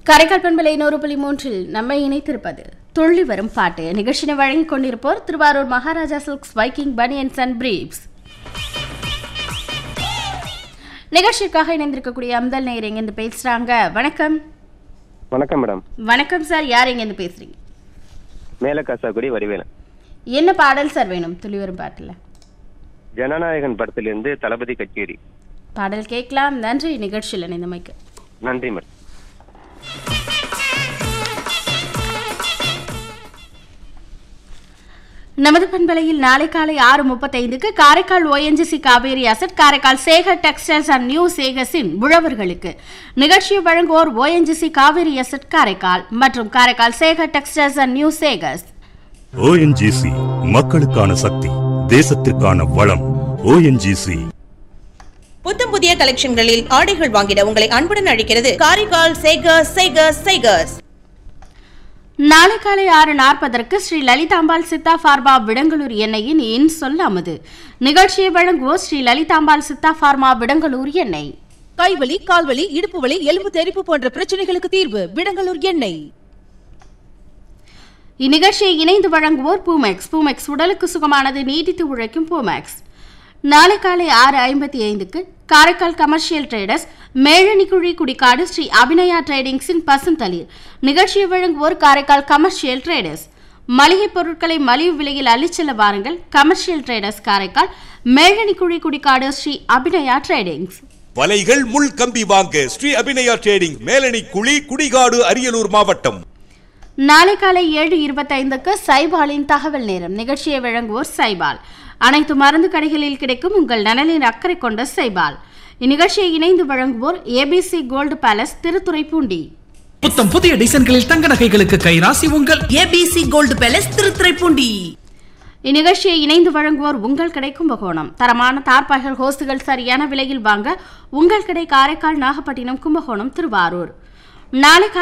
கரைக்கால் பண்பலை நூறு புள்ளி மூன்றில் நம்மை இணைத்திருப்பது துள்ளி வரும் பாட்டு நிகழ்ச்சியை வழங்கிக் கொண்டிருப்போர் Thiruvarur Maharaja silks Viking banians and briefs நிகழ்ச்சிக்காக இணைந்திருக்கக்கூடிய அம்தல் நேயர் எங்கேருந்து பேசுறாங்க வணக்கம் வணக்கம் மேடம் வணக்கம் சார் யார் எங்கேருந்து பேசுறீங்க மேலக்காசாக்குடி வடிவேலன் என்ன பாடல் சார் வேணும் துள்ளி வரும் பாட்டில் ஜனநாயகன் படத்திலிருந்து தளபதி கச்சேரி பாடல் கேட்கலாம் நன்றி நிகழ்ச்சியில் இணைந்தமைக்கு நன்றி மேடம் நமது பண்பலையில் நாளை காலை ஆறு முப்பத்தைந்துக்கு Karaikal ONGC Cauvery asset Karaikal Sekar textiles and new சேகர்ஸின் உழவர்களுக்கு நிகழ்ச்சியை வழங்குவோர் ஓஎன்ஜிசி காவேரி அசட் காரைக்கால் மற்றும் Karaikal Sekar textiles and new Sekars ONGC மக்களுக்கான சக்தி தேசத்திற்கான வளம் ஓஎன்ஜிசி புத்தம் புதிய கலெக்ஷன்களில் ஆடைகள் வாங்கிட உங்களை அன்புடன் அழைக்கிறது காரைக்கால் சேகர்ஸ் சேகர்ஸ் சேகர்ஸ் நாளை காலை ஆறு நாற்பதற்கு ஸ்ரீ லலிதாம்பாள் சித்தா ஃபார்மா விடங்களூர் எண்ணெயின் இன் சொல்லாமது நிகழ்ச்சியை வழங்குவோர் ஸ்ரீ லலிதாம்பாள் சித்தா ஃபார்மா விடங்களூர் எண்ணெய் கைவலி கால்வலி இடுப்பு வலி எலும்பு தெறிப்பு போன்ற பிரச்சனைகளுக்கு தீர்வு விடங்கலூர் எண்ணெய் இந்நிகழ்ச்சியை இணைந்து வழங்குவோர் பூமெக்ஸ் பூமெக்ஸ் உடலுக்கு சுகமானது நீடித்து உழைக்கும் பூமெக்ஸ் நாளை காலை ஆறு ஐம்பத்தி ஐந்துக்கு காரைக்கால் கமர்ஷியல் ட்ரேடர்ஸ் மேழனிக்குழி குடிக்காடு ஸ்ரீ அபிநயா ட்ரேடிங்ஸின் பசுந்தளிர் நிகழ்ச்சியை வழங்குவோர் காரைக்கால் கமர்ஷியல் ட்ரேடர்ஸ் மளிகை பொருட்களை மலிவு விலையில் அள்ளிச்செல்ல வாருங்கள் commercial traders Karaikal Melanikkuzhi Kudikkadu Shri Abinaya tradings வலைகள் முள் கம்பி வாங்க ஸ்ரீ அபிநயா ட்ரேடிங் மேலணி குழி குடிகாடு அரியலூர் மாவட்டம் நாளை காலை ஏழு இருபத்தைந்துக்கு சைபாலின் தகவல் நேரம் நிகழ்ச்சியை வழங்குவோர் சைபால் அனைத்து மருந்து கடைகளில் கிடைக்கும் உங்கள் நலனின் அக்கறை கொண்ட சைபால் இந்நிகழ்ச்சியை இணைந்து வழங்குவோர் ஏபிசி கோல்டு பேலஸ் திருத்துறைப்பூண்டி புத்தம் புதிய டிசைன்களில் தங்க நகைகளுக்கு கைராசி உங்கள் ஏபிசி கோல்டு பேலஸ் திருத்துறைப்பூண்டி இந்நிகழ்ச்சியை இணைந்து வழங்குவோர் உங்கள் கடை கும்பகோணம் தரமான தார்பாய்கள் ஹோஸ்டுகள் சரியான விலையில் வாங்க உங்கள் கடை காரைக்கால் நாகப்பட்டினம் கும்பகோணம் திருவாரூர் நாளை காலை